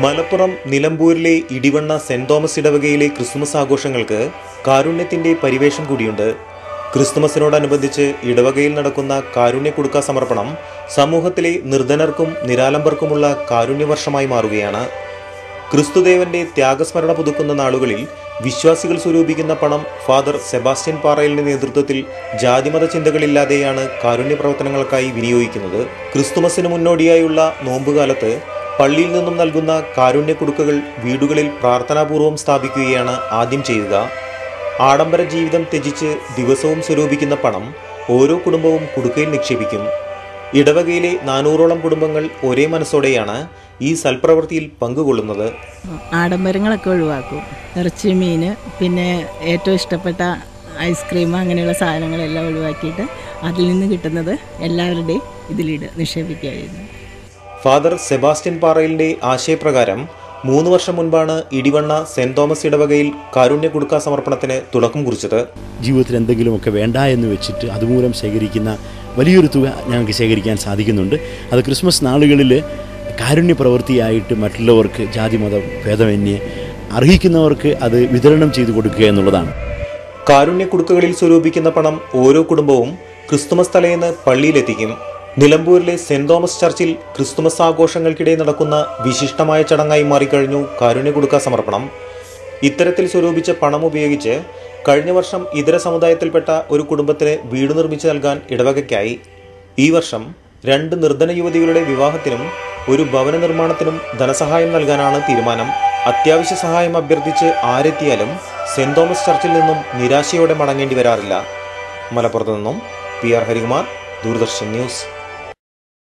മലപ്പുറം നിലമ്പൂരിലെ Edivanna Saint Thomas ഇടവകയിലെ Christmas ആഘോഷങ്ങൾക്ക് കാരുണ്യത്തിന്റെ പരിവേഷം കൂടിയുണ്ട് ക്രിസ്തുമസിനോടനുബന്ധിച്ച് ഇടവകയിൽ നടക്കുന്ന കാരുണ്യ കുടുക്ക സമർപ്പണം സമൂഹത്തിലെ നിർധനർക്കും നിരാലംബർക്കുമുള്ള കാരുണ്യവർഷമായി മാറുകയാണ് ക്രിസ്തുദേവന്റെ ത്യാഗസ്മരണ പുതുക്കുന്ന നാളുകളിൽ വിശ്വാസികൾ സ്വരൂപിക്കുന്ന പണം ഫാദർ സെബാസ്റ്റ്യൻ പാറയലിന്റെ നേതൃത്വത്തിൽ ജാതിമത ചിന്തകളില്ലാതെയാണ് കാരുണ്യ പ്രവർത്തനങ്ങൾക്കായി വിനിയോഗിക്കുന്നത് ക്രിസ്തുമസിന് മുന്നോടിയായുള്ള നോമ്പുകാലത്ത് പള്ളിയിൽ നിന്നും നൽകുന്ന കാരുണ്യ കുടുക്കകൾ വീടുകളിൽ പ്രാർത്ഥനാപൂർവം സ്ഥാപിക്കുകയാണ് ആദ്യം ചെയ്യുക ആഡംബര ജീവിതം ത്യജിച്ച് ദിവസവും സ്വരൂപിക്കുന്ന പണം ഓരോ കുടുംബവും കുടുക്കയിൽ നിക്ഷേപിക്കും ഇടവകയിലെ നാനൂറോളം കുടുംബങ്ങൾ ഒരേ മനസ്സോടെയാണ് ഈ സൽപ്രവൃത്തിയിൽ പങ്കുകൊള്ളുന്നത് ആഡംബരങ്ങളൊക്കെ ഒഴിവാക്കും ഇറച്ചി മീൻ പിന്നെ ഏറ്റവും ഇഷ്ടപ്പെട്ട ഐസ്ക്രീം അങ്ങനെയുള്ള സാധനങ്ങളെല്ലാം ഒഴിവാക്കിയിട്ട് അതിൽ നിന്ന് കിട്ടുന്നത് എല്ലാവരുടെയും ഇതിലിട് നിക്ഷേപിക്കുകയായിരുന്നു ഫാദർ സെബാസ്റ്റ്യൻ പാറയിലിന്റെ ആശയപ്രകാരം മൂന്ന് വർഷം മുൻപാണ് ഇടിവണ്ണ സെന്റ് തോമസ് ഇടവകയിൽ കാരുണ്യ കുടുക്ക സമർപ്പണത്തിന് തുടക്കം കുറിച്ചത് ജീവിതത്തിൽ എന്തെങ്കിലുമൊക്കെ വേണ്ട എന്ന് വെച്ചിട്ട് അതുമൂലം ശേഖരിക്കുന്ന വലിയൊരു തുക ഞങ്ങൾക്ക് ശേഖരിക്കാൻ സാധിക്കുന്നുണ്ട് അത് ക്രിസ്മസ് നാളുകളിൽ കാരുണ്യ പ്രവൃത്തിയായിട്ട് മറ്റുള്ളവർക്ക് ജാതിമത ഭേദമന്യേ അർഹിക്കുന്നവർക്ക് അത് വിതരണം ചെയ്തു കൊടുക്കുക എന്നുള്ളതാണ് കാരുണ്യ കുടുക്കകളിൽ സ്വരൂപിക്കുന്ന പണം ഓരോ കുടുംബവും ക്രിസ്തുമസ് തലേന്ന് പള്ളിയിലെത്തിക്കും നിലമ്പൂരിലെ സെന്റ് തോമസ് ചർച്ചിൽ ക്രിസ്തുമസ് ആഘോഷങ്ങൾക്കിടെ നടക്കുന്ന വിശിഷ്ടമായ ചടങ്ങായി മാറിക്കഴിഞ്ഞു കാരുണ്യ കുടുക്ക സമർപ്പണം ഇത്തരത്തിൽ സ്വരൂപിച്ച പണം ഉപയോഗിച്ച് കഴിഞ്ഞ വർഷം ഇതര സമുദായത്തിൽപ്പെട്ട ഒരു കുടുംബത്തിന് വീട് നിർമ്മിച്ചു നൽകാൻ ഇടവകയ്ക്കായി ഈ വർഷം രണ്ട് നിർധന യുവതികളുടെ വിവാഹത്തിനും ഒരു ഭവന നിർമ്മാണത്തിനും ധനസഹായം നൽകാനാണ് തീരുമാനം അത്യാവശ്യ സഹായം അഭ്യർത്ഥിച്ച് ആരെത്തിയാലും സെന്റ് തോമസ് ചർച്ചിൽ നിന്നും നിരാശയോടെ മടങ്ങേണ്ടി വരാറില്ല മലപ്പുറത്ത് നിന്നും P R Harikumar Doordarshan news